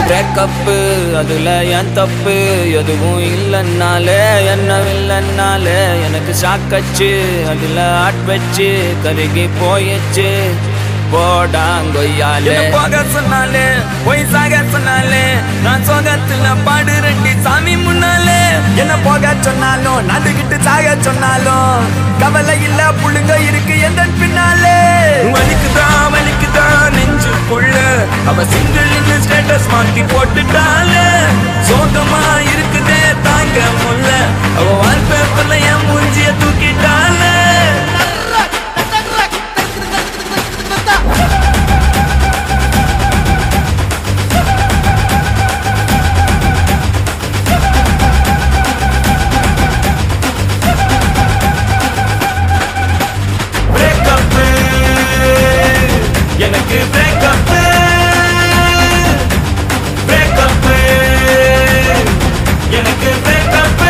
Break-up அதுல என் தப்பு எதுவும் இல்லைன்னாலே என்ன இல்லைன்னாலே எனக்கு சாக்கச்சு அதுல ஆட் வச்சு கருகி போயிடுச்சு போடாங்கொய்யாலே போக சொன்னாலே போய் சாக சொன்னாலே நான் சோகத்துல பாடு ரெண்டி சாமி முன்னாலே என்ன போக சொன்னாலும் நடுக்கிட்டு சாக சொன்னாலும் கவலை இல்ல புழுங்க இருக்கு எந்த பின்னாலே வலிக்குதான் வலிக்குதான் நெஞ்சுக்குள்ள அவ சிங்கிள் ஸ்டேட்டஸ் மாட்டி போட்டுட்டாலே சோகமா இருக்குதே தாங்க முல்ல அவ வால்பேப்பர்ல என் மூஞ்சிய தூக்கிட்டாலே பிரேக்கப் எனக்கு பிரேக்கப் பிரேக்கப் எனக்கு பிரேக்கப்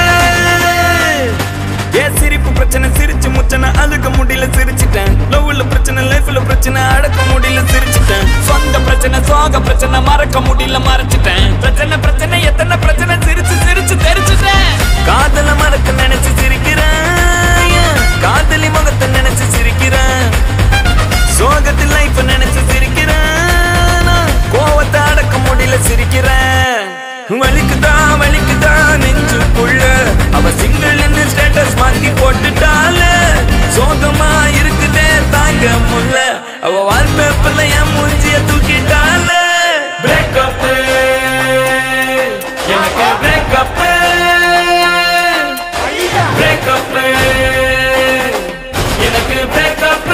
ஏ சிரிப்பு பிரச்சனை சிரிச்சு முச்சனை அழுக முடியல சிரிச்சிட்டேன் லவ்ல பிரச்சனை லைஃப்ல பிரச்சனை அடக்க முடியல சிரிச்சிட்டேன் சொந்த பிரச்சனை சோக பிரச்சனை மறக்க முடியல மறைச்சிட்டேன் பிரச்சனை பிரச்சனை எத்தனை பிரச்சனை சிரிச்சு சிரிச்சு தெரிச்சுட்டேன் காதல மறக்க நினைச்சு சிரிக்கிறேன் காதலி முகத்தை நினைச்சு சிரிக்கிறேன் சோகத்தில் லைஃப் நினைச்சு சிரிக்கிறேன் நான் கோவத்தை அடக்க முடியல சிரிக்கிறேன் வலிக்குதான் வலிக்குதான் நெஞ்சுக்குள்ள அவ சிங்கிள் ஸ்டேட்டஸ் மாத்தி போட்டுட்டால சோகமா இருக்குதே தாங்க முல்ல அவ வால்பேப்பர்ல என் மூஞ்சிய தூக்கிட்டால பிரேக்கப் எனக்கு பிரேக்கப் பிரேக்கப் எனக்கு பிரேக்கப்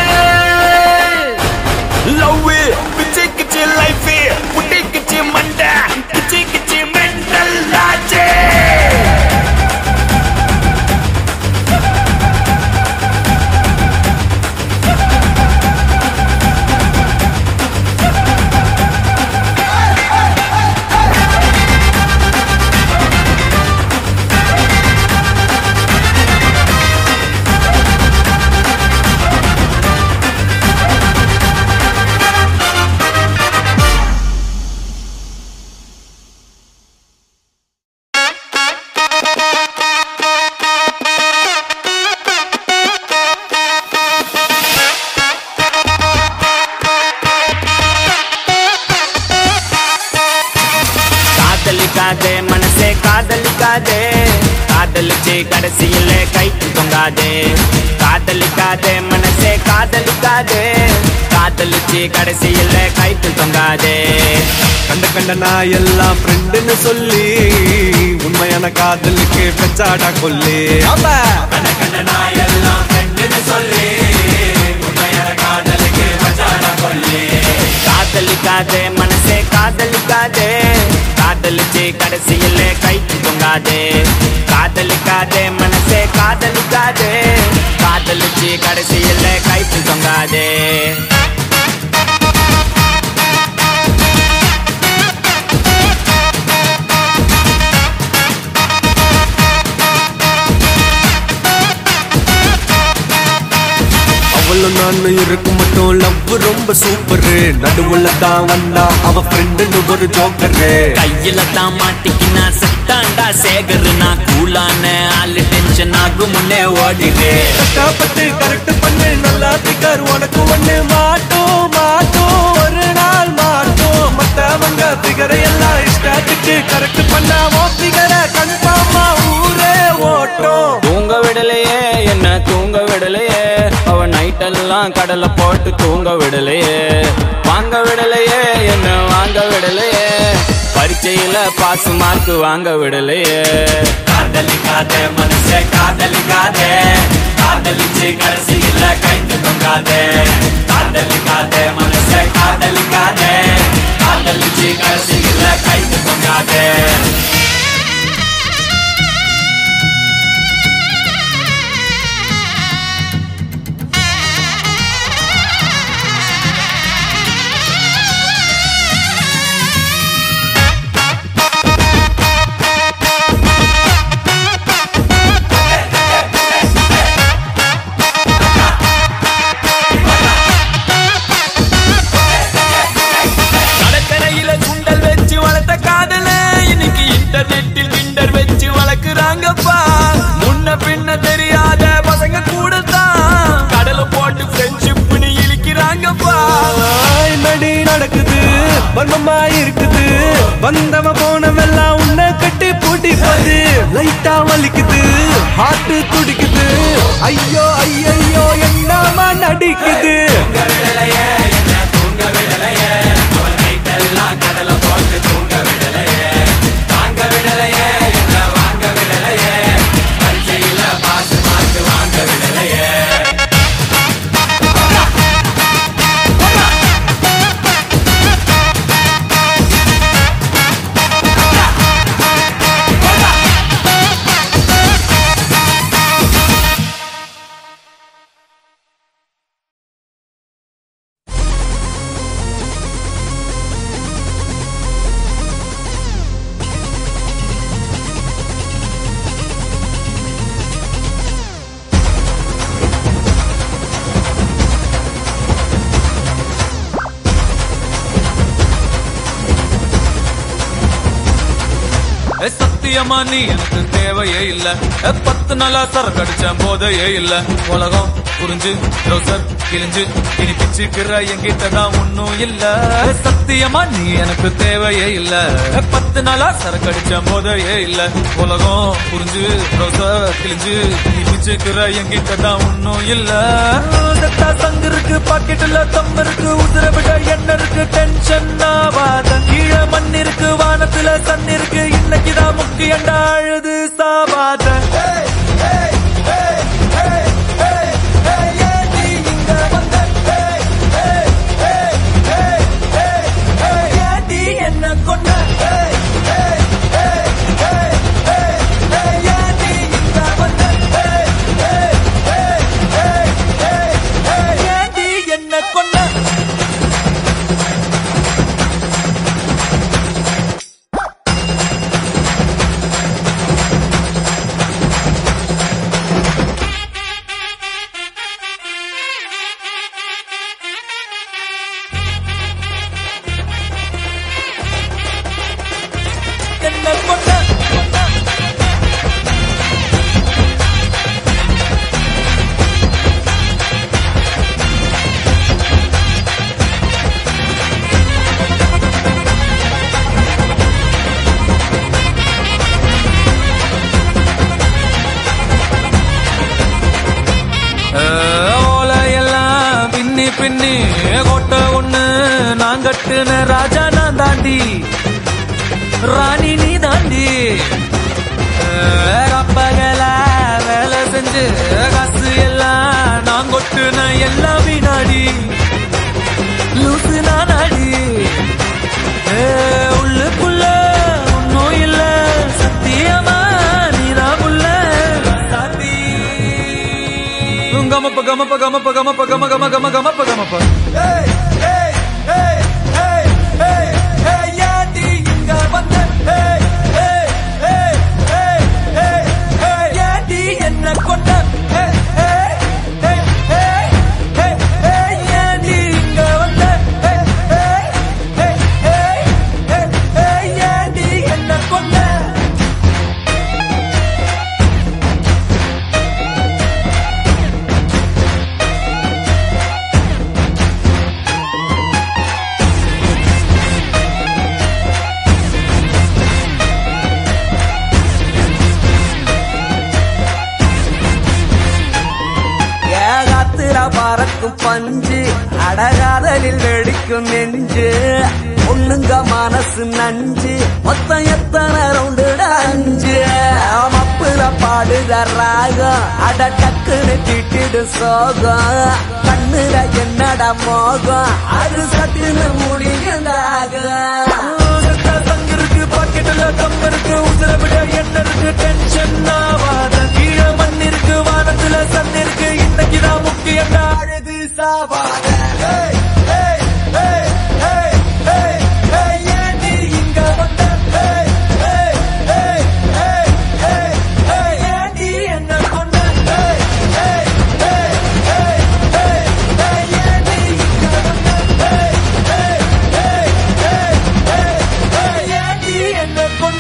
லவ் பிச்சை கிச்சி லைஃப் புட்டி கிச்சி மண்டை கிச்சி கிச்சி மெண்டல் ஆச்சே காதலிக்காதே மனசே காதலிக்காதே காதலிச்சு கடைசியில கைக்கு தொங்காதே காதலிக்காதே மனசே காதலிக்காதே காதலிச்சு கடைசியில கைக்கு தொங்காதே கண்ட கண்ட நான் எல்லாம் ஃப்ரெண்டுன்னு சொல்லி உண்மையான காதலுக்கு பெச்சாடா கொல்லி கண்ட கண்ட நான் எல்லாம் ஃப்ரெண்டுன்னு சொல்லி உண்மையான காதலுக்கு மச்சான கொல்லி காதலிக்காதே மனசே காதலிக்காதே காதலிச்சு கடைசியில கைக்கு தொங்காதே காதலிக்காதே மனசே காதலிக்காதே காதலிச்சு கடைசியில கைக்கு தொங்காதே அவளும் நானும் இருக்கும் மட்டும் லவ் ரொம்ப சூப்பரு நடுவுல தான் வந்தா அவ ஃப்ரெண்டுன்னு ஒரு ஜோக்கரு கையில தான் மாட்டிக்கினா செத்தாண்டா சேகர் நான் கூலான ஆளு டென்ஷன் ஆகும் முன்னே ஓடிடு கஷ்டப்பட்டு கரெக்ட் பண்ணு நல்லா திக்கர் உனக்கு ஒண்ணு மாட்டோம் மாட்டோம் ஒரு நாள் மாட்டோம் மத்தவங்க பிகரை எல்லாம் இஷ்டத்துக்கு கரெக்ட் பண்ணா ஓ பிகரை கன்ஃபார்மா ஊரே ஓட்டும் தூங்க விடலையே என்ன தூங்க விடலையே அவ நைட்டெல்லாம் கடலை போட்டு தூங்க விடலையே வாங்க விடலையே என்ன வாங்க விடலையே பரீட்சையில பாஸ் மார்க் வாங்க விடலையே காதலிக்காதே மனுஷ காதலிக்காதே காதலிச்சு கடைசியில கைத்து தொங்காதே காதலிக்காதே மனுஷ காதலிக்காதே காதலிச்சு கடைசியில கைத்து தொங்காதே கடற்கரையில சுண்டல் வச்சு கிடக்குது மர்மமா இருக்குது வந்தவன் போனவெல்லாம் உன்னை கட்டி பூட்டி போது லைட்டா வலிக்குது ஹார்ட் துடிக்குது ஐயோ ஐயோ என்னமா நடிக்குது ஏ, சத்தியமா நீ எனக்கு தேவையே இல்ல ஏ, பத்து நாளா சரக்கு அடிச்ச போதையே இல்ல உலகம் புரிஞ்சு ரோசர் கிழிஞ்சு இனி பிச்சுக்கிற என்கிட்ட தான் ஒன்னும் இல்ல ஏ, சத்தியமா நீ எனக்கு தேவையே இல்ல ஏ, பத்து நாளா சரக்கு அடிச்ச போதையே இல்ல உலகம் புரிஞ்சு ரோசர் கிழிஞ்சு இனி பிச்சுக்கிற என்கிட்ட தான் ஒன்னும் இல்ல செத்தா சங்கு இருக்கு பாக்கெட்டுல தம் இருக்கு உதிர விட என்ன இருக்கு டென்ஷன் ஆவாத கீழே மண் இருக்கு வானத்துல சன் இருக்கு இன்னைக்குதான் முக்கியண்டா அழுது சாவாத என்ன கொண்ட என்ன கொண்ட என்ன கொண்ட ஓலையெல்லாம் பின்னி பின்னி கோட்டை ஒண்ணு நான் கட்டுன ராஜா நான் தாண்டி ராணி நீ தாண்டி அப்பகல வேலை செஞ்சு காசு எல்லாம் நான் கொட்டுன எல்லாம் வினாடி லூசு நானாடி ஏ, உள்ளுக்குள்ள ஒன்னும் இல்ல சத்தியமா நீதான் உள்ள சாத்தி கமப்ப கமப்ப கமப்ப கமப்ப கம கம கம கமப்ப கமப்ப என்ன கொண்ட ஏண்டி இங்க வந்த ஏண்டி என்ன கொண்ட ஏகாத்திர பறக்கும் பஞ்சு அடகாதலில் வெடிக்கும் நெஞ்சு பொண்ணுங்க மனசு நஞ்சு மொத்தம் எத்தனை ரவுண்டு அஞ்சு மப்புல பாடுத ராகம் அட டக்குன்னு திட்டிடு சோகம் கண்ணுல என்னடா மோகம் அது சட்டுன்னு முடியுதாக இருக்கு பாக்கெட்டுல தம் இருக்கு உதிர விட என்ன இருக்கு டென்ஷன் ஆவாத கீழே மண் இருக்கு வானத்துல சன் இருக்கு இன்னைக்குதான் முக்கியம் அழகு சாவாத ஏய், ஏய், ஏய், ஏய், ஏய், ஏய், ஏண்டி இங்க வந்த? ஏய், ஏய், ஏய், ஏய், ஏய், ஏய், ஏண்டி என்ன கொண்ட? ஏய், ஏய், ஏய், ஏய், ஏய், ஏய், ஏண்டி இங்க வந்த? ஏய், ஏய், ஏய், ஏய், ஏய், ஏய், ஏண்டி என்ன கொண்ட?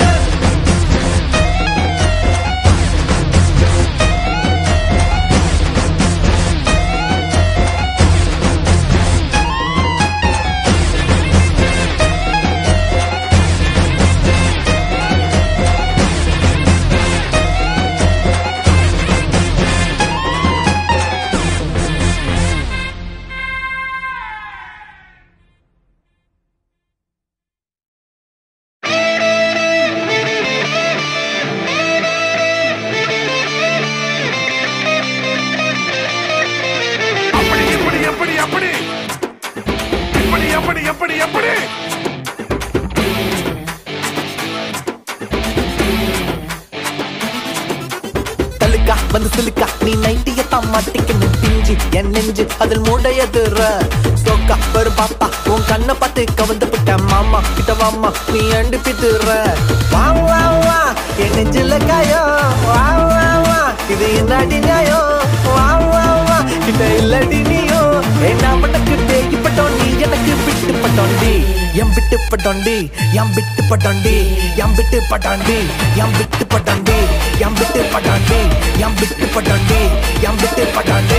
எப்படி தலுக்கா வந்து சிலுக்கா நீ நைட்டியத்தான் மாட்டிக்கணும் பிஞ்சு என் நெஞ்சு அதில் மூடையதுற சோக்கா ஒரு பாப்பா உன் கண்ணை பார்த்து கவந்து விட்ட மாமா கிட்ட வாமா நீ அண்டு பித்துற வா வா வா என் நெஞ்சில காயோ வா வா வா இது என்னடி நியாயம் வா வா வா கிட்ட இல்லடி நீயோ என்ன பட்டக்கு தேக்கி பட்டோம் நீ எனக்கு விட்டு பட்டோண்டி எம் விட்டு பட்டோண்டி எம் விட்டு பட்டோண்டி எம் விட்டு பட்டாண்டி எம் விட்டு பட்டாண்டி எம் விட்டு பட்டாண்டி எம் விட்டு பட்டாண்டி எம் விட்டு பட்டாண்டி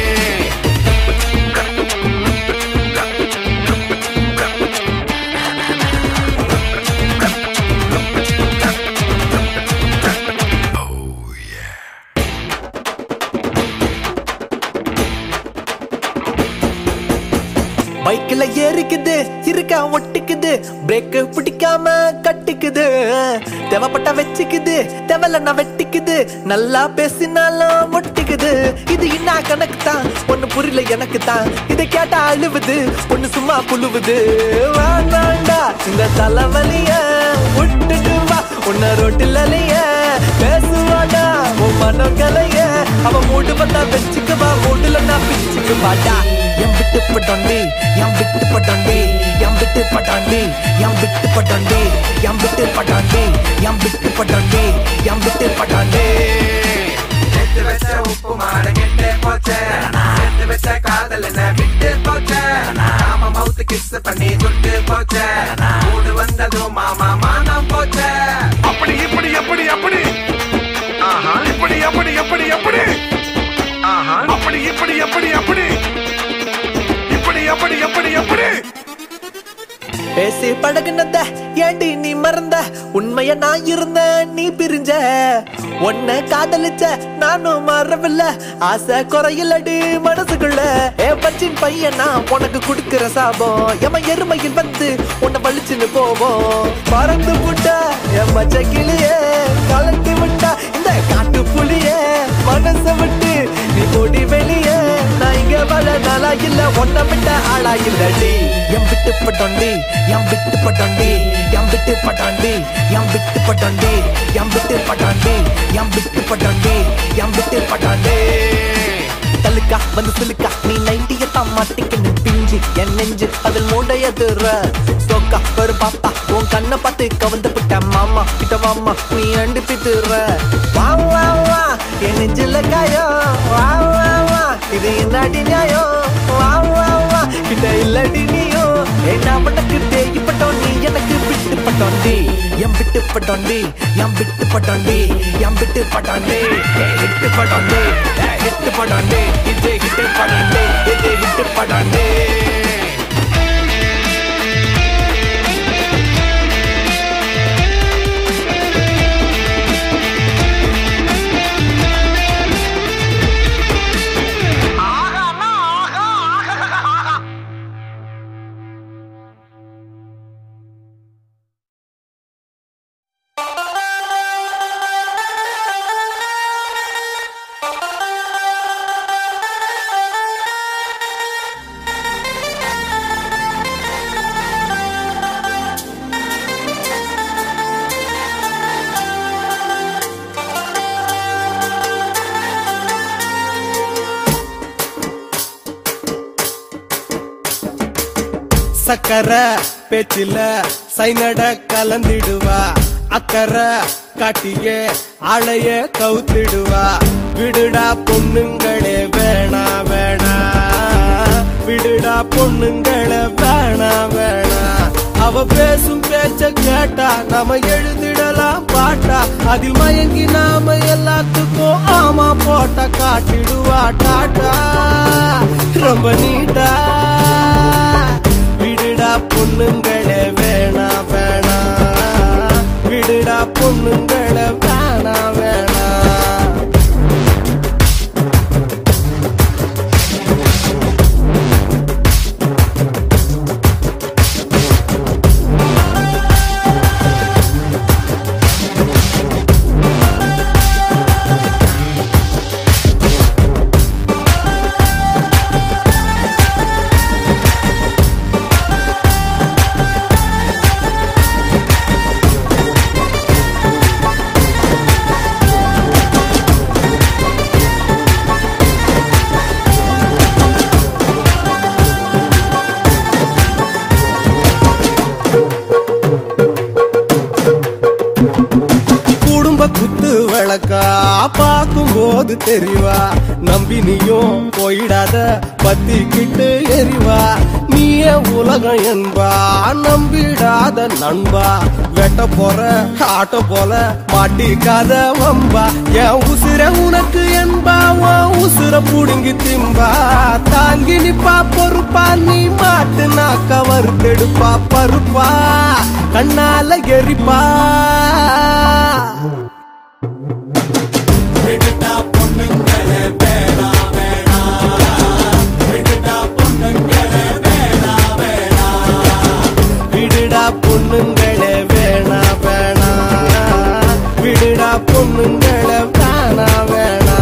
பைக்ல ஏறிக்குது இருக்க ஒட்டிக்குது பிரேக் பிடிக்காம கட்டிக்குது தேவைப்பட்ட வச்சுக்குது தேவையில்ல வெட்டிக்குது நல்லா பேசினாலும் முட்டிக்குது இது என்ன கணக்கு தான் ஒண்ணு புரியல எனக்கு தான் இதை கேட்டா அழுவுது ஒண்ணு சும்மா புழுவுது வேண்டாண்டா இந்த தலைவலிய விட்டுட்டு வா உன்ன ரோட்டில் அலைய பேசுவாடா உன் மனம் கலைய அவ மூடு வந்தா வச்சுக்குவா மூடுல நான் பிச்சுக்கு வாடா என் விட்டு பட்டாண்டி என் விட்டு பட்டாண்டி என் விட்டு பட்டாண்டி என் விட்டு பட்டாண்டி என் விட்டு பட்டாண்டி என் விட்டு பட்டாண்டி என் விட்டு பட்டாண்டி எடுத்து வச்ச உப்பு மாட கெட்டு போச்சு எடுத்து வச்ச காதல் என்ன விட்டு போச்சு நாம மவுத்து கிஸ் பண்ணி துட்டு போச்சு மூடு வந்ததும் மாமா மானம் போச்சு அப்படி இப்படி எப்படி எப்படி ஆஹா இப்படி எப்படி எப்படி எப்படி ஆஹா அப்படி இப்படி எப்படி எப்படி இப்படி எப்படி எப்படி எப்படி பேசி பழகுனத ஏண்டி நீ மறந்த உண்மைய நான் இருந்த நீ பிரிஞ்ச உன்னை காதலிச்ச நானும் மறவில்ல ஆசை குறையிலடி மனசுக்குள்ள ஏ பச்சின் பையன் நான் உனக்கு கொடுக்கிற சாபம் எம எருமையில் வந்து உன்னை வலிச்சுன்னு போவோம் பறந்து விட்டா என் மச்ச கிளியே கலந்து விட்டா இந்த காட்டு புலியே மனச விட்டு நீ ஓடி வெளியே நான் இங்க வள நாளா இல்ல ஒன்ன விட்ட ஆளா இல்லடி எம் விட்டு பட்டாண்டி எம் விட்டு பட்டாண்டி எம் விட்டு பட்டாண்டி எம் விட்டு பட்டாண்டி எம் விட்டு பட்டாண்டி எம் விட்டு பட்டாண்டி எம் விட்டு பட்டாண்டி தலுக்கா வந்து சிலுக்கா நீ நைட்டியத்தான் மாட்டிக்கணும் பிஞ்சு என் நெஞ்சு அதில் மூடையதுற சோக்கா ஒரு பாப்பா உன் கண்ணை பார்த்து கவந்து விட்ட மாமா கிட்ட வாமா நீ அண்டு பித்துற வா வா வா என் நெஞ்சில காயோ வா வா வா இது என்னடி நியாயம் வா வா வா கிட்ட இல்லடி நீயோ என்ன பண்ணக்கு தேகி பட்டோம் நீ எனக்கு விட்டு பட்டோண்டி எம் விட்டு பட்டோண்டி எம் விட்டு பட்டோண்டி எம் விட்டு பட்டோண்டி ஹிட்டு பட்டோண்டி ஹிட்டு பட்டோண்டி இது ஹிட்டு பட்டோண்டி இது ஹிட்டு பட்டோண்டி சக்கர பேச்சில சைனட கலந்திடுவா அக்கறை காட்டியே ஆளைய கவுத்திடுவா விடுடா பொண்ணுங்களே வேணா வேணா விடுடா பொண்ணுங்களே வேணா வேணா அவ பேசும் பேச்ச கேட்டா நாம எழுதிடலாம் பாட்டா அதில் மயங்கி நாம எல்லாத்துக்கும் ஆமா போட்ட காட்டிடுவா டாட்டா ரொம்ப நீட்டா விடுடா பொண்ணுங்களே வேணா வேணா விடுடா பொண்ணுங்களே வேணா வேணா அக்கா பார்க்கும் போது தெரிவா நம்பி நீயும் போயிடாத பத்திக்கிட்டு எரிவா நீயே உலகம் என்பா நம்பிடாத நண்பா வெட்ட போற ஆட்ட போல மாட்டிக்காத வம்பா என் உசுர உனக்கு என்பா உன் உசுர புடுங்கி திம்பா தாங்கி நிப்பா பொறுப்பா நீ மாட்டு நாக்க வறுத்தெடுப்பா பருப்பா கண்ணால எரிப்பா விடுடா பொண்ணுங்களே வேணா வேணா விடுடா பொண்ணுங்களே வேணா வேணா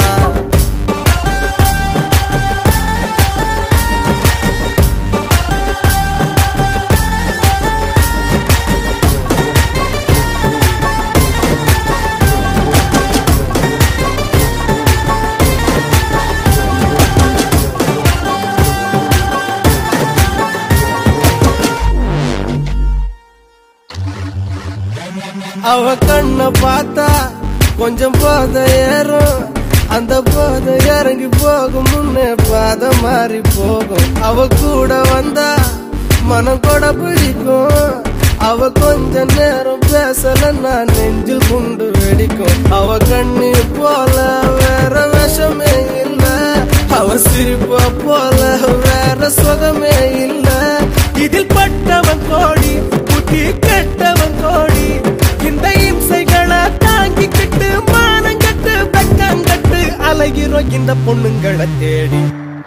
அவ கண்ண பார்த்தா கொஞ்சம் போத ஏறும் அந்த போத இறங்கி போகும் முன்னே பாத மாறி போகும் அவ கூட வந்தா மனம் கூட பிடிக்கும் அவ கொஞ்ச நேரம் பேசல நான் நெஞ்சில் குண்டு வெடிக்கும் அவ கண்ணி போல வேற விஷமே இல்ல அவ சிரிப்ப போல வேற சுகமே இல்ல இதில் பட்டவன் கோடி புத்தி கெட்டவன் கோடி இந்த இம்சைகளை தாங்கிக்கிட்டு மானங்கட்டு வெக்கங்கட்டு அலைகிறோம் இந்த பொண்ணுங்களை தேடி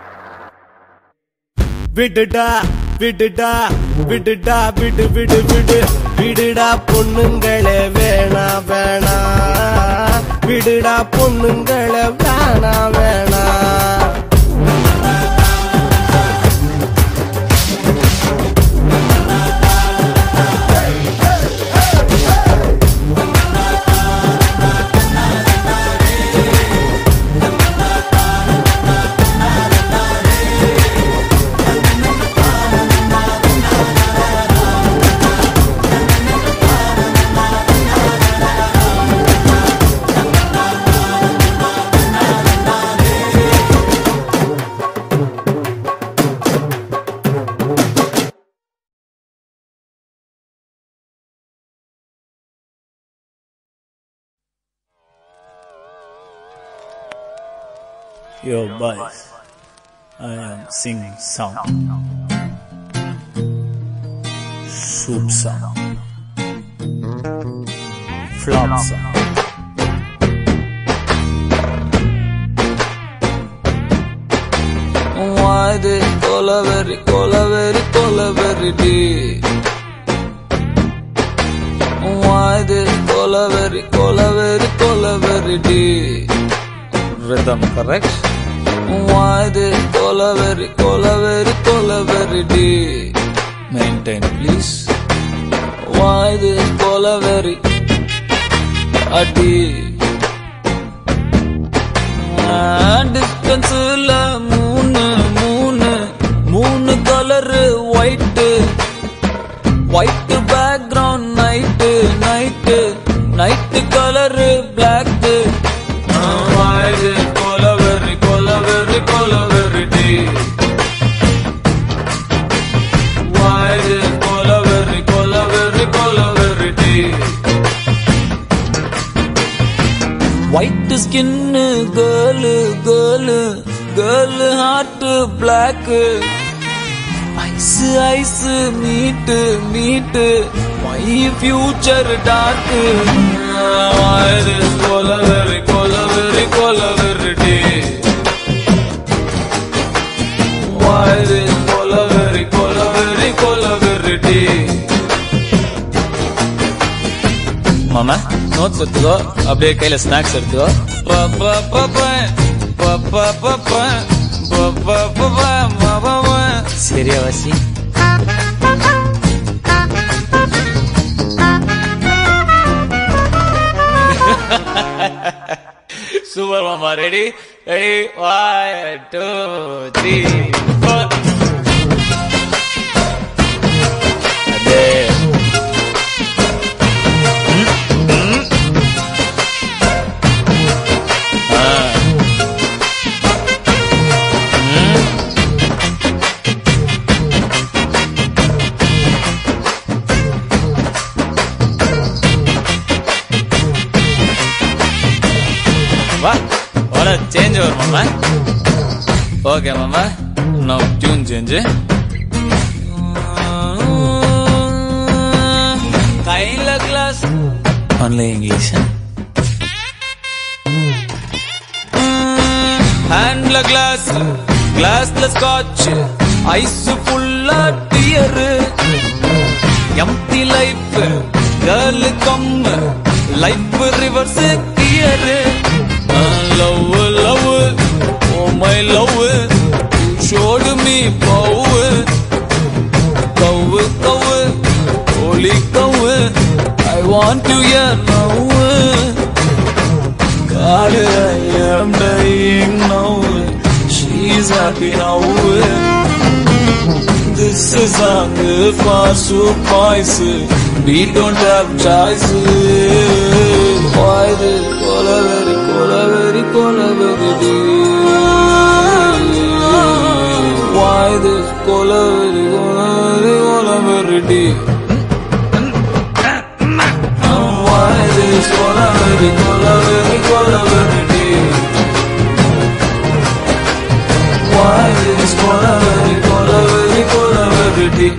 விடுடா விடுடா விடுடா விடு விடு விடு விடுடா பொண்ணுங்களே வேணா வேணா விடுடா பொண்ணுங்களே வேணா வேணா Yo, boys, I am singing song. Soup song. Flop song. வாய்து கொலவெறி கொலவெறி கொலவெறி டி வாய்து கொலவெறி கொலவெறி கொலவெறி டி rhythm correct வாய்து கொலவெறி கொலவெறி கொலவெறி டி maintain please வாய்து கொலவெறி அடி டிஸ்டன்ஸ்ல மூணு மூணு மூணு colour white white background night night night colour black கொலவெறி கொலவெறி கொலவெறி டி கொலவெறி கொலவெறி கொலவெறி டி white skin girl girl girl heart black eyes eyes meet meet my future dark கொலவெறி கொலவெறி கொலவெறி டி கொலவெறி கொலவெறி கொலவெறி டி மாமா நோட்ஸ் எடுத்துக்கோ அப்படியே கையில ஸ்நாக்ஸ் எடுத்துக்கோ ப, ப, ப, ப, ப, ப, ப, ப, ப, ப, ப, ப, ம, ப, ப. சரியா வாசி சூப்பர் மாமா ready ready one two three four அதே மாமா ஓகே மாமா நான் டியூன் சேஞ்ச் கையில கிளாஸ் ஒன்லி இங்கிலீஷ் ஹேண்ட்ல கிளாஸ் கிளாஸ்ல ஸ்காட்ச் ஐஸ் ஃபுல்லா dear empty life girl come life reverse gear love love oh my love ஷோடு மீ பவு கவு கவு holy கவு I want to hear now God I am dying now She's happy now This is song for soup boys We don't have choice Why this cola very cola very cola very deep Why this cola very cola very cola very deep Why this cola very cola very cola very deep Why this cola very cola very cola very deep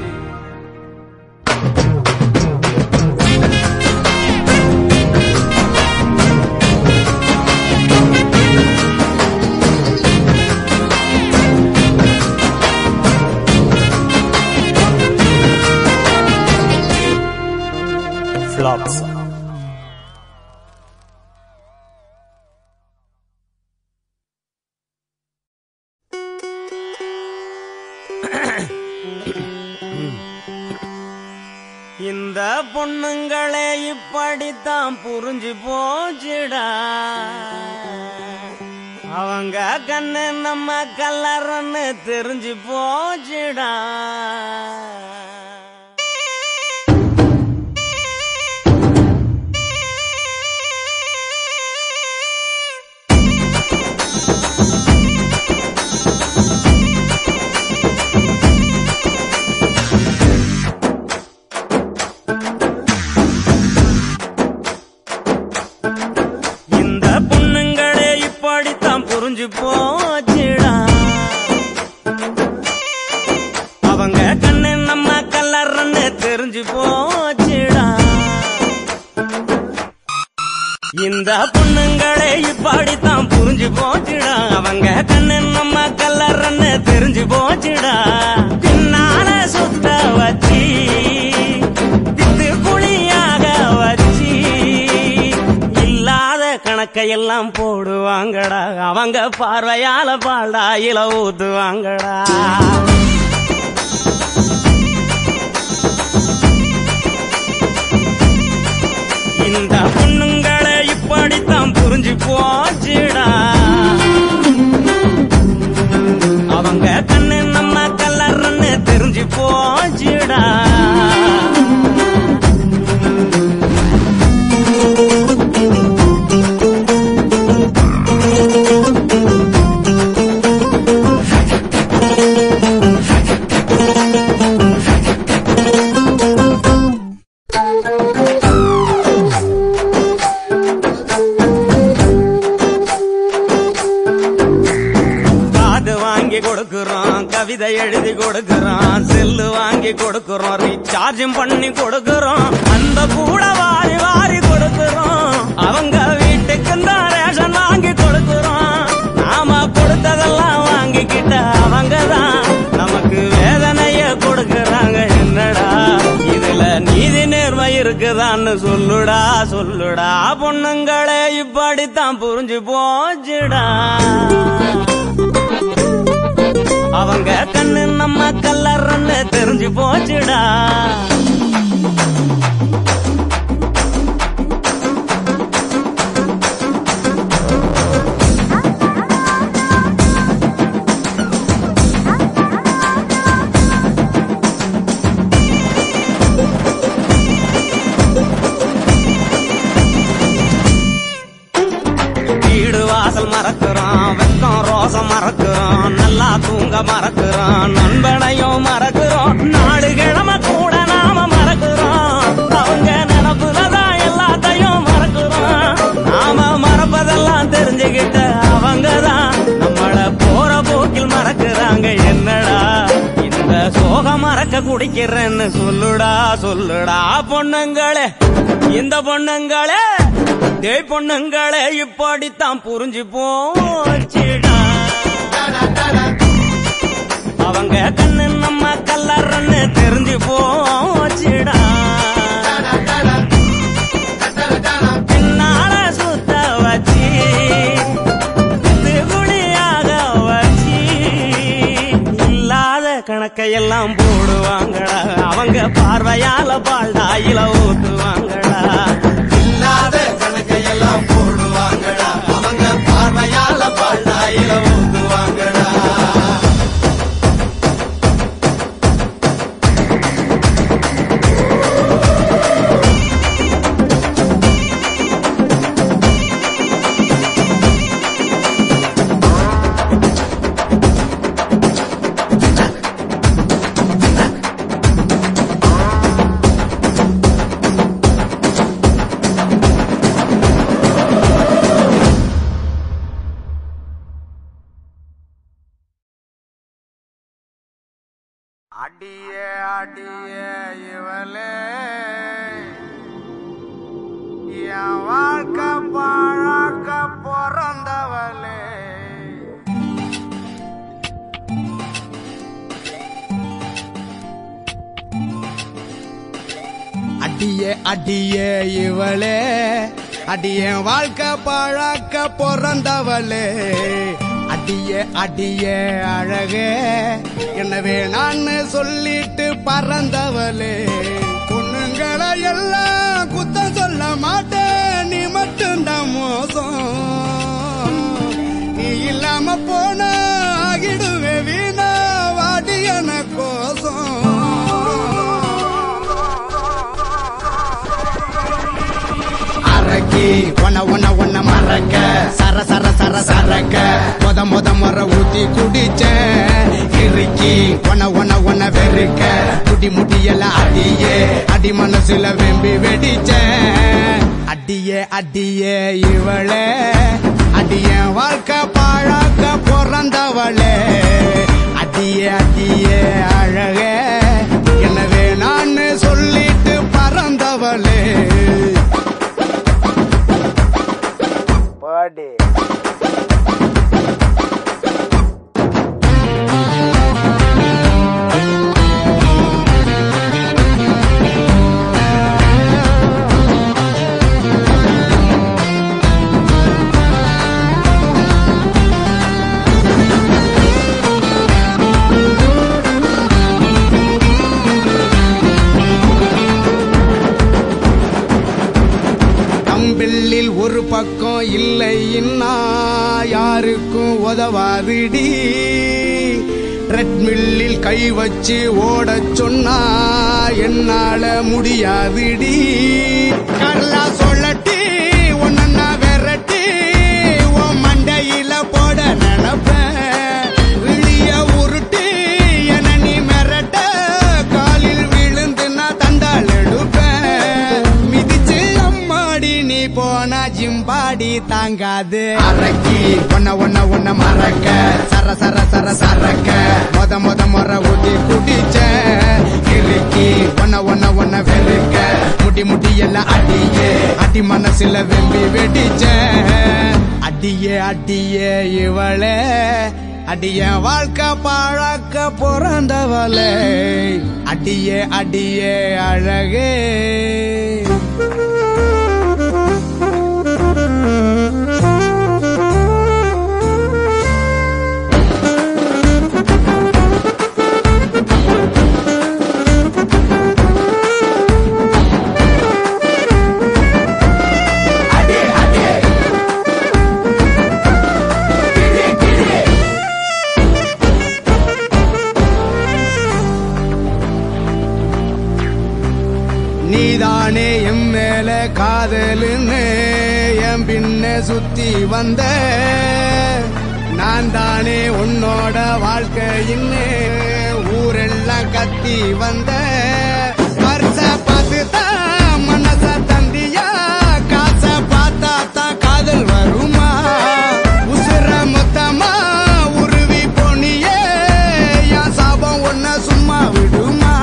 flops. இந்த பொண்ணுங்களே இப்படித்தான் புரிஞ்சு போச்சுடா அவங்க கண்ணு நம்ம கல்லறன்னு தெரிஞ்சு போச்சுடா இந்த பொண்ணுங்களே இப்படித்தான் புரிஞ்சு போச்சுடா அவங்க கண்ணு நம்ம கல்லறன்னு தெரிஞ்சு போச்சுடா இந்த பொண்ணுங்களே இப்படித்தான் புரிஞ்சு போச்சுடா அவங்க கண்ணு நம்ம கல்லறன்னு தெரிஞ்சு போச்சுடா பின்னால சுத்த வச்சு திட்டு குழியாக வச்சு இல்லாத கணக்கையெல்லாம் போடுவாங்கடா அவங்க பார்வையால பால்டா இல ஊத்துவாங்கடா இந்த பொண்ணுங்களை இப்படித்தான் புரிஞ்சு போச்சுடா அவங்க கண்ணு நம்ம கல்லறன்னு தெரிஞ்சு போச்சுடா காது வாங்கி கொடுக்கிறோம் கவிதை எழுதி கொடுக்கிறோம் செல்லு வாங்கி கொடுக்கிறோம் ரீசார்ஜும் பண்ணி கொடுக்கிறோம் அந்த கூட வாரி வாரி கொடுக்கிறோம் அவங்க வீட்டுக்கு தான் ரேஷன் வாங்கி கொடுக்கிறோம் நாம கொடுத்ததெல்லாம் வாங்கிக்கிட்ட அவங்க தான் நமக்கு வேதனைய கொடுக்கறாங்க என்னடா இதுல நீதி நேர்மை இருக்குதான்னு சொல்லுடா சொல்லுடா பொண்ணுங்களே இப்படித்தான் புரிஞ்சு போச்சுடா அவங்க கண்ணு நம்ம கல்லறன்னு தெரிஞ்சு போச்சுடா வீடு வாசல் மறக்கிறோம் வெக்கம் ரோசம் மறக்கிறோம் நல்லா தூங்க மறக்கிறோம் நண்பனையும் மறக்கிறோம் நாடு கிழமை கூட நாம மறக்கிறோம் அவங்க நினப்புலதான் எல்லாத்தையும் மறக்கிறோம் நாம மறப்பதெல்லாம் தெரிஞ்சுக்கிட்ட அவங்க தான் சரக்க குடிக்கிறேன்னு சொல்லுடா சொல்லுடா பொண்ணுங்களே இந்த பொண்ணுங்களே டேய் பொண்ணுங்களே இப்படித்தான் புரிஞ்சு போச்சுடா அவங்க கண்ணு நம்ம கல்லறன்னு தெரிஞ்சு போச்சுடா பின்னால சுத்த வச்சு இது குழியாக வச்சு இல்லாத கணக்கையெல்லாம் போடுவாங்கடா அவங்க பார்வையால பால்டாயில ஊத்துவாங்கடா இல்லாத கணக்கையெல்லாம் போடுவாங்கடா அவங்க பார்வையால பால்டாயில ஊத்துவாங்கடா அடியே அடியே இவளே என் வாழ்க்கை பாழாக்க பிறந்தவளே அடியே அடியே இவளே அடியே வாழ்க்கை பாழாக்க பிறந்தவளே அடியே அடியே அழகே என்னவே நான் சொல்லிட்டு பறந்தவளே பொண்ணுங்களை எல்லாம் குத்தம் சொல்ல மாட்டேன் நீ மட்டும்தான் மோசம் நீ இல்லாம போன ஆகிடுவே வீணா வாடி என கோசம் அரக்கி ஒன்ன ஒன்ன ஒன்ன மறக்க சர சர சர சரக்க மொத மொத முற ஊத்தி குடிச்சேன் இறுக்கி ஒன்ன ஒன்ன ஒன்ன வெறுக்க குடி முடியல அடியே அடி மனசுல வெம்பி வெடிச்சேன் அடியே அடியே இவளே அடிய வாழ்க்கை பாழாக்க பிறந்தவளே அடியே அடியே அழகே எனவே நான் சொல்லிட்டு பறந்தவளே பாடி தம்பிள்ளில் ஒரு பக்கம் இல்லை இன்னா யாருக்கும் உதவாதுடி ட்ரெட்மில்லில் கை வச்சு ஓடச் சொன்னா என்னால முடியாதுடி கல்லா சொல்லட்டி ஒன்னா விரட்டி உன் மண்டையில போட நினைப்பேன் விழிய உருட்டி என நீ மிரட்ட காலில் விழுந்து நான் தண்டால் எடுப்பேன் மிதிச்சு அம்மாடி நீ போனா ஜிம்பாடி தாங்காது அரக்கி ஒன்ன ஒன்ன ஒன்ன மறக்க சர சர சர சரக்க மொத மொத முறை ஊட்டி குடிச்ச கிறுக்கி ஒன்ன ஒன்ன ஒன்ன வெறுக்க முடி முடி எல்லாம் அடியே அடி மனசுல வெம்பி வெடிச்ச அடியே அடியே இவளே அடிய வாழ்க்கை பாழாக்க பிறந்தவளே அடியே அடியே அழகே நீதானே என் மேல காதலுன்னு என் பின்ன சுத்தி வந்த நான் தானே உன்னோட வாழ்க்கையின்னு ஊரெல்லாம் கத்தி வந்த வருஷ பார்த்து தான் மனச தந்தியா காச பார்த்தா தான் காதல் வருமா உசுர மொத்தமா உருவி போனியே என் சாபம் ஒன்ன சும்மா விடுமா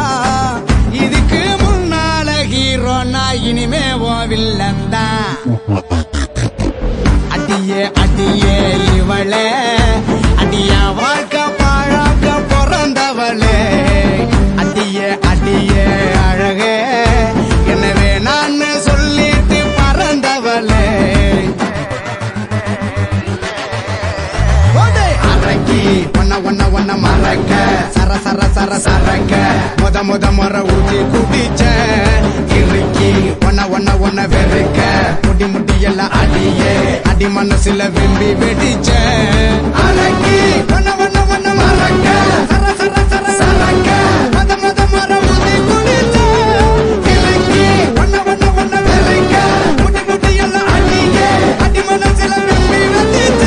மறக்க சர சர சர சரக்க முத முத முற ஊத்தி குடிச்ச இறுக்கி ஒன்ன ஒன்ன ஒன்ன வெறுக்க முடி முடி எல்லாம் அடியே அடி மனசுல விம்பி வெடிச்ச அடக்கி ஒன்ன ஒன்ன ஒன்ன மறக்க சர சர சர சரக்க முத முத முற ஊத்தி குடிச்ச இறுக்கி ஒன்ன ஒன்ன ஒன்ன வெறுக்க முடி முடி எல்லாம் அடியே அடி மனசுல விம்பி வெடிச்ச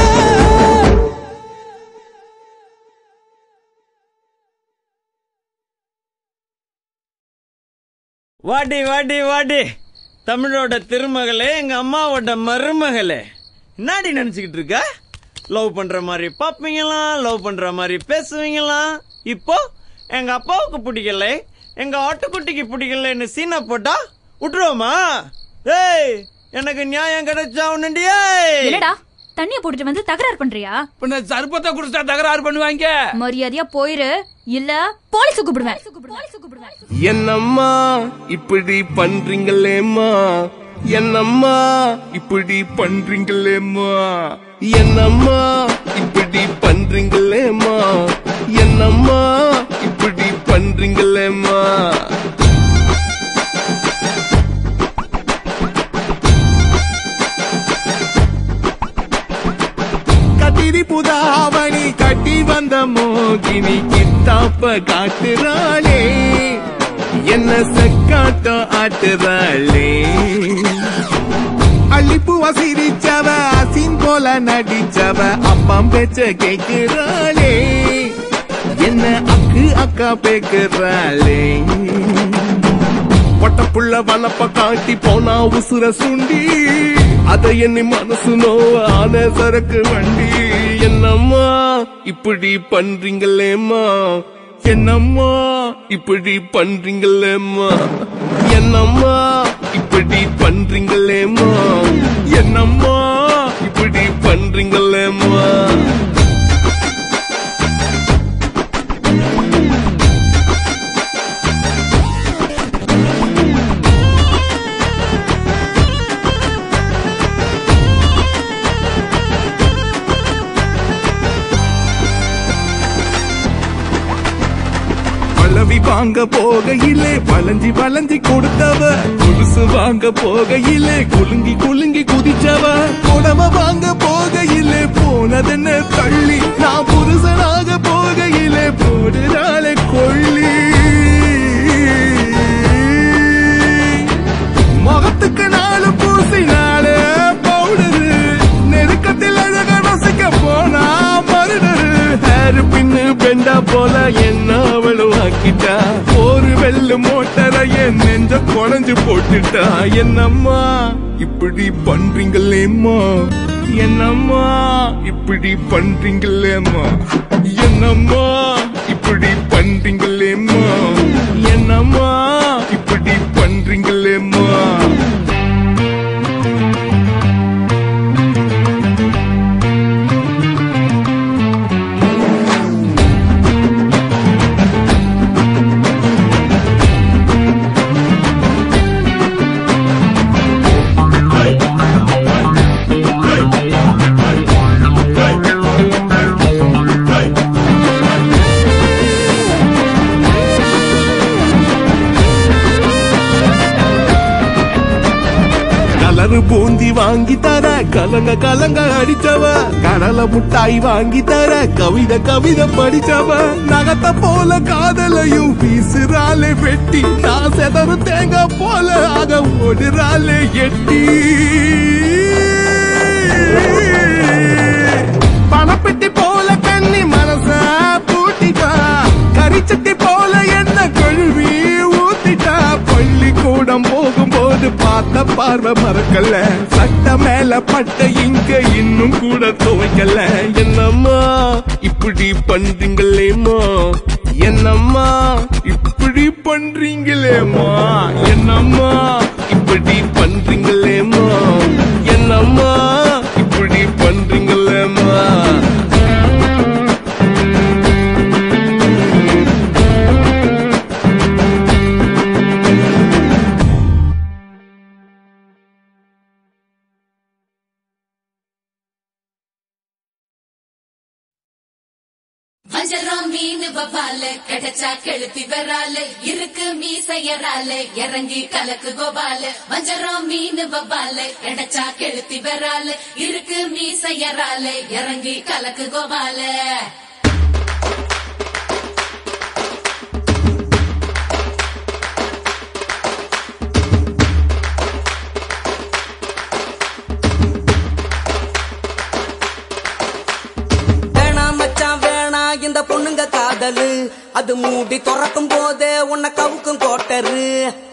வாடி வாடி வாடி தமிழோட திருமகளே எங்க அம்மாவோட மருமகளே என்னாடி நினைச்சுக்கிட்டு இருக்க லவ் பண்ற மாதிரி பாப்பீங்களாம் லவ் பண்ற மாதிரி பேசுவீங்களாம் இப்போ எங்க அப்பாவுக்கு பிடிக்கல எங்க ஆட்டுக்குட்டிக்கு பிடிக்கலன்னு சீனை போட்டா விட்டுருவோமா ஏய் எனக்கு நியாயம் கிடைச்சா உன்னுண்டியே என்னடா தண்ணிய போட்டுட்டு வந்து தகராறு பண்றியா பின்ன சர்பத்தை குடிச்சா தகராறு பண்ணுவாங்க மரியாதையா போயிரு இல்ல போலீஸ் கூப்பிடுவேன் என்னம்மா இப்படி பண்றீங்களேம்மா என்னம்மா இப்படி பண்றீங்களேம்மா என்னம்மா இப்படி பண்றீங்களேம்மா என்னம்மா இப்படி பண்றீங்களேம்மா கத்திரி புதாவணி கட்டி வந்த மோகினி கித்தாப்ப காட்டுறாளே என்ன செக்காட்டம் ஆட்டுறாளே அள்ளிப்பூவ சிரிச்சவ அசின் போல நடிச்சவ அப்பம் பேச்ச கேக்குறாளே என்ன அக்கு அக்கா பேக்குறாளே பொட்டப்புள்ள வனப்ப காட்டி போனா உசுர சுண்டி அத எண்ணி மனசு நோவ ஆன சரக்கு வண்டி என்னம்மா இப்படி பண்றீங்களேம்மா என்னம்மா இப்படி பண்றீங்களேம்மா என்னம்மா இப்படி பண்றீங்களேம்மா என்னம்மா இப்படி பண்றீங்களேம்மா பழவி வாங்க போகையிலே வளைஞ்சி வளைஞ்சி கொடுத்தவ கொலுசு வாங்க போகையிலே குலுங்கி குலுங்கி குதிச்சவ குடம வாங்க போகையிலே போனதென்ன தள்ளி நான் புருஷனாக போகையிலே போடுறாளே கொள்ளி முகத்துக்கு நாலு பூசினாலே பவுடரு நெருக்கத்தில் அழக ரசிக்க போனா மருடரு ஹேர் பின்னு பெண்டா போல என்ன அவளும் ஆக்கிட்டா ஒரு வெள்ளு மோட்டரை என் நெஞ்ச குறைஞ்சு போட்டுட்டா என்னம்மா இப்படி பண்றீங்களேம்மா என்னம்மா இப்படி பண்றீங்களேம்மா என்னம்மா இப்படி பண்றீங்களேம்மா என்னம்மா இப்படி பண்றீங்களேம்மா கலரு பூந்தி வாங்கி தர கலங்க கலங்க அடிச்சவ கடலை முட்டாய் வாங்கி தர கவிதை கவிதை படிச்சவ நகத்த போல காதலையும் வீசுறாளே வெட்டி நான் செதறு தேங்காய் போல ஆக ஓடுறாளே எட்டி பணப்பெட்டி போல கண்ணி மனச பூட்டிட்டா கரிச்சட்டி போல என்ன கழுவி ஊத்திட்டா பள்ளிக்கூடம் போகும்போது பார்த்த பார்வை மறக்கல சட்ட மேல பட்ட இங்க இன்னும் கூட துவைக்கல என்னம்மா இப்படி பண்றீங்களேம்மா என்னம்மா இப்படி பண்றீங்களேம்மா என்னம்மா இப்படி பண்றீங்களேம்மா என்னம்மா இப்படி பண்றீங்களேம்மா வஞ்சரம் மீன் வபாலு கிடைச்சா கெளுத்தி வராலு இருக்கு மீசையராலு இறங்கி கலக்கு கோபாலு வஞ்சரம் மீன் வபாலு கிடைச்சா கெளுத்தி வராலு இருக்கு மீசையராலு இறங்கி கலக்கு கோபாலு வேணா மச்சான் வேணா இந்த பொண்ணுங்க காதலு அது மூடி திறக்கும் போதே உன்னை கவுக்கும் கோட்டரு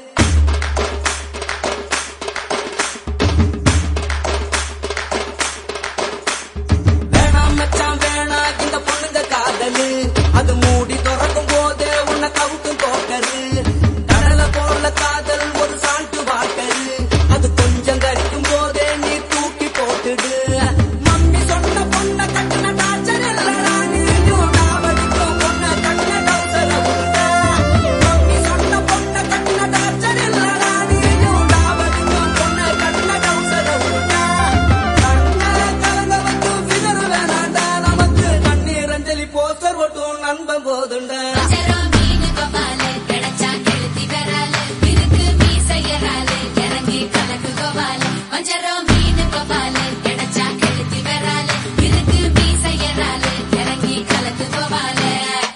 வேணா மச்சான் வேணா இந்த பொண்ணுங்க காதலு அது மூடி திறக்கும் போதே உன்னை கவுக்கும் கோட்டரு கடல போல காதல் ஒரு சால்ட்டு வாட்டரு அது கொஞ்சம் கரிக்கும் போதே நீ தூக்கி போட்டுடு மம்மி சொன்ன பொண்ண கட்டின டாச்சர் இல்லடா நீயும் டாவடிக்கும் பொண்ண கட்டின டவுசர உருட்ட மம்மி சொன்ன பொண்ண கட்டின டாச்சர் இல்லடா நீயும் டாவடிக்கும் பொண்ண கட்டின டவுசர உருட்ட கண்ணல கலங்க வந்து ஃபிகர் வேணாண்டா நமக்கு கண்ணீர் அஞ்சலி போஸ்டர் ஒட்டும் நண்பன் போதுண்டா வஞ்சரம் மீன் வபாலு கிடைச்சா கெளுத்தி வராலு இருக்கு மீசையராலு இறங்கி கலக்கு கோபாலு வஞ்சரம் மீன் வபாலு கிடைச்சா கெளுத்தி வராலு இருக்கு மீசையராலு இறங்கி கலக்கு கோபாலு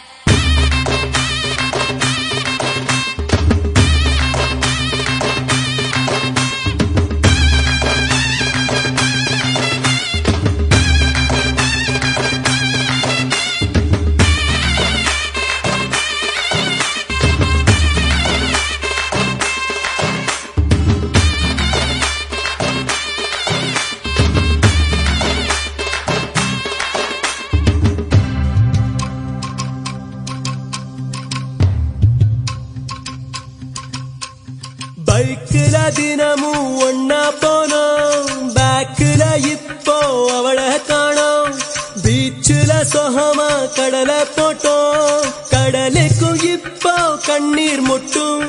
பைக்குல தினமும் ஒன்னா போனோம் பேக்குல இப்போ அவளை காணோம் பீச்சுல சொகமா கடலை போட்டோம் கடலுக்கும் இப்போ கண்ணீர் முட்டும்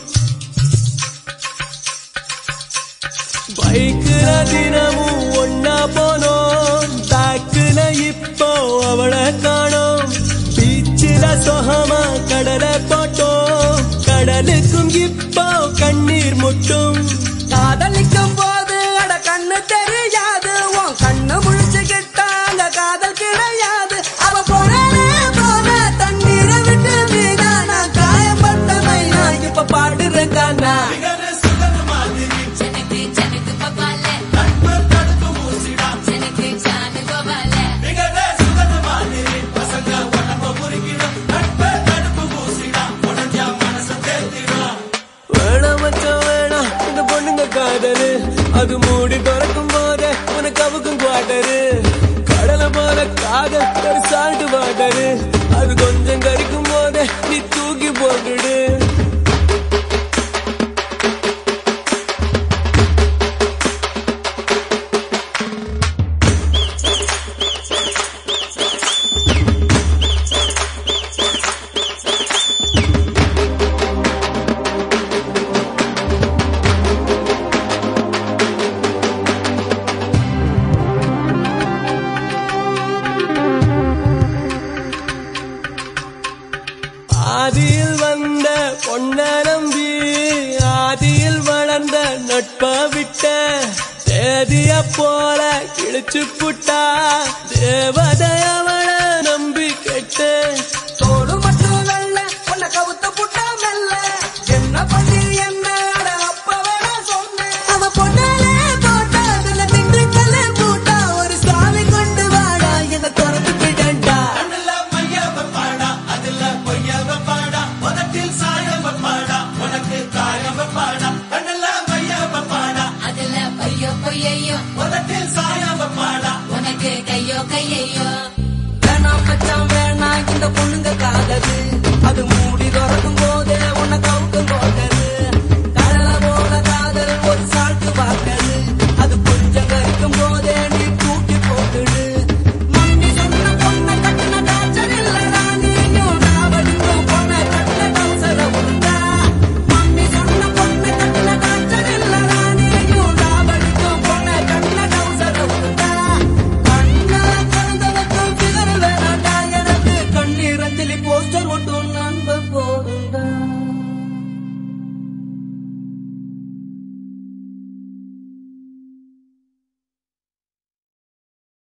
பைக்குல தினமும் ஒன்னா போனோம் பேக்குல இப்போ அவளை காணோம் பீச்சுல சொகமா கடலை போட்டோம் கடலுக்கும் இப்போ கண்ணீர் முட்டும் காதலிக்கும் போது அட கண்ணு தெரியாது உன் கண்ணு முழிச்சுக்கிட்டா அங்க காதல் கிடையாது அவ போனாலே போன தண்ணீரை விட்டு மீனா நான் காயப்பட்ட மைனா இப்ப பாடுறேன் கானா ஜனக்கு ஜனக்கு பபாலு ஜனக்கு ஜானு கோபாலு வேணாம் மச்சான் வேணாம் இந்த பொண்ணுங்க காதலு அது மூடி திறக்கும் போதே உனக்கு அவுக்கும் குவாட்டரு கடலை போல காதல் ஒரு சால்ட் வாட்டரு அது கொஞ்சம் கறிக்கும் போதே நீ தூக்கி போட்டுடு ஆதியில் வந்த பொன்ன நம்பி ஆதியில் வளர்ந்த நட்ப விட்ட தேதிய போல கிழிச்சு புட்டா தேவதையவள